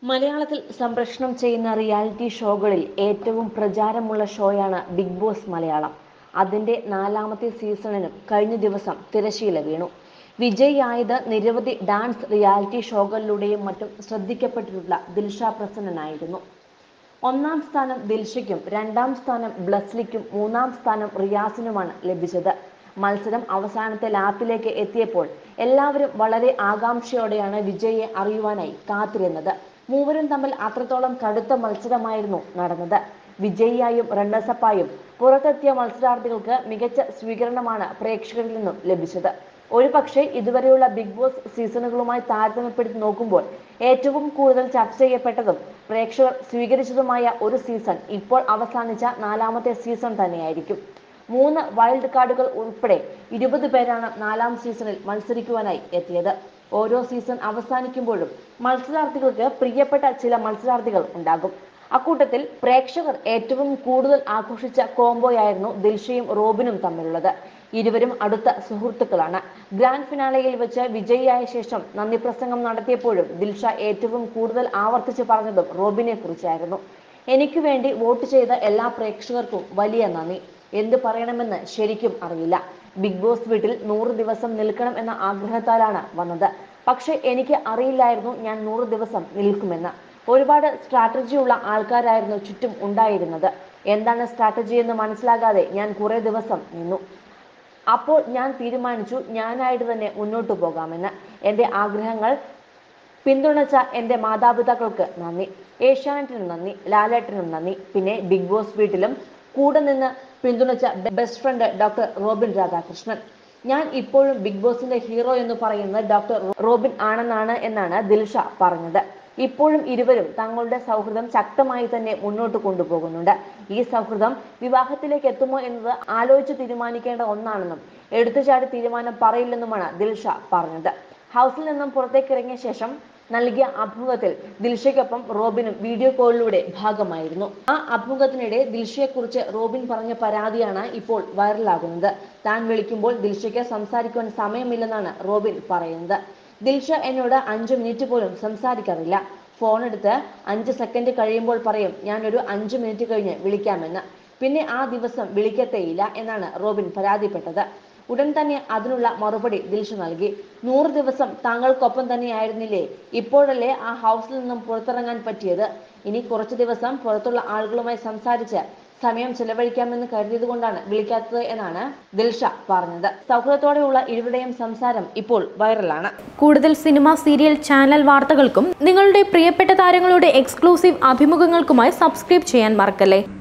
മലയാളത്തിൽ സംപ്രേഷണം ചെയ്യുന്ന റിയാലിറ്റി ഷോകളിൽ ഏറ്റവും പ്രചാരമുള്ള ഷോയാണ് ബിഗ് ബോസ് മലയാളം അതിന്റെ നാലാമത്തെ സീസണിനും കഴിഞ്ഞ ദിവസം തിരശീല വീണു വിജയിയായത് നിരവധി ഡാൻസ് റിയാലിറ്റി ഷോകളിലൂടെയും മറ്റും ശ്രദ്ധിക്കപ്പെട്ടിട്ടുള്ള ദിൽഷ പ്രസന്നനായിരുന്നു ഒന്നാം സ്ഥാനം ദിൽഷയ്ക്കും രണ്ടാം സ്ഥാനം ബ്ലസ്ലിക്കും മൂന്നാം സ്ഥാനം റിയാസിനുമാണ് ലഭിച്ചത് മത്സരം അവസാനത്തെ ലാപ്പിലേക്ക് എത്തിയപ്പോൾ എല്ലാവരും വളരെ ആകാംക്ഷയോടെയാണ് വിജയിയെ അറിയുവാനായി കാത്തിരുന്നത് മൂവരും തമ്മിൽ അത്രത്തോളം കടുത്ത മത്സരമായിരുന്നു നടന്നത് വിജയിയായും റണ്ണേഴ്സപ്പായും പുറത്തെത്തിയ മത്സരാർത്ഥികൾക്ക് മികച്ച സ്വീകരണമാണ് പ്രേക്ഷകരിൽ നിന്നും ലഭിച്ചത് ഒരുപക്ഷെ ഇതുവരെയുള്ള ബിഗ് ബോസ് സീസണുകളുമായി താരതമ്യപ്പെടുത്തി നോക്കുമ്പോൾ ഏറ്റവും കൂടുതൽ ചർച്ച ചെയ്യപ്പെട്ടതും പ്രേക്ഷകർ സ്വീകരിച്ചതുമായ ഒരു സീസൺ ഇപ്പോൾ അവസാനിച്ച നാലാമത്തെ സീസൺ തന്നെയായിരിക്കും മൂന്ന് വൈൽഡ് കാർഡുകൾ ഉൾപ്പെടെ ഇരുപത് പേരാണ് നാലാം സീസണിൽ മത്സരിക്കുവാനായി എത്തിയത് ഓരോ സീസൺ അവസാനിക്കുമ്പോഴും മത്സരാർത്ഥികൾക്ക് പ്രിയപ്പെട്ട ചില മത്സരാർത്ഥികൾ ഉണ്ടാകും അക്കൂട്ടത്തിൽ പ്രേക്ഷകർ ഏറ്റവും കൂടുതൽ ആഘോഷിച്ച കോംബോയായിരുന്നു ദിൽഷയും റോബിനും തമ്മിലുള്ളത് ഇരുവരും അടുത്ത സുഹൃത്തുക്കളാണ് ഗ്രാൻഡ് ഫിനാലയിൽ വെച്ച് വിജയിയായ ശേഷം നന്ദി പ്രസംഗം നടത്തിയപ്പോഴും ദിൽഷ ഏറ്റവും കൂടുതൽ ആവർത്തിച്ച് പറഞ്ഞതും റോബിനെ കുറിച്ചായിരുന്നു എനിക്ക് വേണ്ടി വോട്ട് ചെയ്ത എല്ലാ പ്രേക്ഷകർക്കും വലിയ നന്ദി എന്ത് പറയണമെന്ന് ശരിക്കും അറിയില്ല ബിഗ് ബോസ് വീട്ടിൽ നൂറ് ദിവസം നിൽക്കണം എന്ന ആഗ്രഹത്താലാണ് വന്നത് പക്ഷെ എനിക്ക് അറിയില്ലായിരുന്നു ഞാൻ നൂറ് ദിവസം നിൽക്കുമെന്ന് ഒരുപാട് സ്ട്രാറ്റജി ഉള്ള ആൾക്കാരായിരുന്നു ചുറ്റും ഉണ്ടായിരുന്നത് എന്താണ് സ്ട്രാറ്റജി എന്ന് മനസ്സിലാകാതെ ഞാൻ കുറെ ദിവസം നിന്നു അപ്പോൾ ഞാൻ തീരുമാനിച്ചു ഞാനായിട്ട് തന്നെ മുന്നോട്ട് പോകാമെന്ന് എൻ്റെ ആഗ്രഹങ്ങൾ പിന്തുണച്ച എൻ്റെ മാതാപിതാക്കൾക്ക് നന്ദി ഏഷ്യാനെറ്റിനും നന്ദി ലാലേട്ടനും നന്ദി പിന്നെ ബിഗ് ബോസ് വീട്ടിലും കൂടെ നിന്ന് പിന്തുണച്ച best friend doctor Robin Radhakrishnan ഞാൻ ഇപ്പോഴും ബിഗ് ബോസിന്റെ ഹീറോ എന്ന് പറയുന്നത് ഡോക്ടർ റോബിൻ ആണെന്നാണ് എന്നാണ് ദിൽഷ പറഞ്ഞത് ഇപ്പോഴും ഇരുവരും തങ്ങളുടെ സൗഹൃദം ശക്തമായി തന്നെ മുന്നോട്ട് കൊണ്ടുപോകുന്നുണ്ട് ഈ സൗഹൃദം വിവാഹത്തിലേക്ക് എത്തുമോ എന്നത് ആലോചിച്ച് തീരുമാനിക്കേണ്ട ഒന്നാണെന്നും എടുത്തുചാടി തീരുമാനം പറയില്ലെന്നുമാണ് ദിൽഷ പറഞ്ഞത് ഹൗസിൽ നിന്നും പുറത്തേക്ക് ഇറങ്ങിയ ശേഷം നൽകിയ അഭിമുഖത്തിൽ ദിൽഷയ്ക്കൊപ്പം റോബിനും വീഡിയോ കോളിലൂടെ ഭാഗമായിരുന്നു ആ അഭിമുഖത്തിനിടെ ദിൽഷയെക്കുറിച്ച് റോബിൻ പറഞ്ഞ പരാതിയാണ് ഇപ്പോൾ വൈറലാകുന്നത് താൻ വിളിക്കുമ്പോൾ ദിൽഷയ്ക്ക് സംസാരിക്കുവാൻ സമയമില്ലെന്നാണ് റോബിൻ പറയുന്നത് ദിൽഷ എന്നോട് അഞ്ചു മിനിറ്റ് പോലും സംസാരിക്കാറില്ല ഫോൺ എടുത്ത് അഞ്ച് സെക്കൻഡ് കഴിയുമ്പോൾ പറയും ഞാൻ ഒരു അഞ്ചു മിനിറ്റ് കഴിഞ്ഞ് വിളിക്കാമെന്ന് പിന്നെ ആ ദിവസം വിളിക്കത്തേയില്ല എന്നാണ് റോബിൻ പരാതിപ്പെട്ടത് ഉടൻ തന്നെ അതിനുള്ള മറുപടി ദിൽഷ നൽകി നൂറ് ദിവസം താങ്കൾക്കൊപ്പം തന്നെയായിരുന്നില്ലേ ഇപ്പോഴല്ലേ ആ ഹൗസിൽ നിന്നും പുറത്തിറങ്ങാൻ പറ്റിയത് ഇനി കുറച്ചു ദിവസം പുറത്തുള്ള ആളുകളുമായി സംസാരിച്ച് സമയം ചെലവഴിക്കാമെന്ന് കരുതിയത് കൊണ്ടാണ് വിളിക്കാത്തത് എന്നാണ് ദിൽഷ പറഞ്ഞത് സൗഹൃദത്തോടെയുള്ള ഇരുവരുടെയും സംസാരം ഇപ്പോൾ വൈറലാണ് കൂടുതൽ സിനിമ സീരിയൽ ചാനൽ വാർത്തകൾക്കും നിങ്ങളുടെ പ്രിയപ്പെട്ട താരങ്ങളുടെ എക്സ്ക്ലൂസീവ് അഭിമുഖങ്ങൾക്കുമായി സബ്സ്ക്രൈബ് ചെയ്യാൻ മറക്കല്ലേ